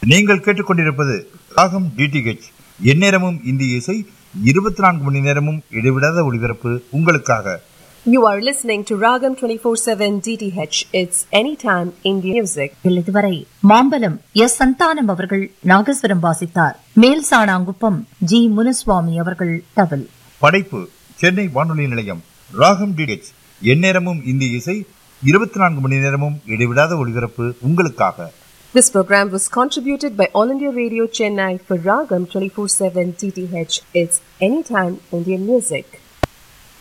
நீங்கள் கேட்டுக்கொண்டிருப்பது ராகம் டிடிஹெச் எந்நேரமும் இந்திய இசை இருபத்தி நான்கு மணி நேரமும் இடைவிடாத ஒளிபரப்பு உங்களுக்காக You are listening to Ragam 24/7 DTH. It's anytime Indian music. இதில் இதுவரை மாம்பலம் எஸ் சந்தானம் அவர்கள் நாகஸ்வரம் வாசித்தார் மேல் சாணாங்குப்பம் ஜி முனுசுவாமி அவர்கள் தவில் படைப்பு சென்னை வானொலி நிலையம் ராகம் டிடிஹெச் எந்நேரமும் இந்திய இசை இருபத்தி நான்கு மணி நேரமும் இடைவிடாத ஒளிபரப்பு உங்களுக்காக This program was contributed by All India Radio Chennai for Ragam 24/7 DTH. It's anytime Indian music.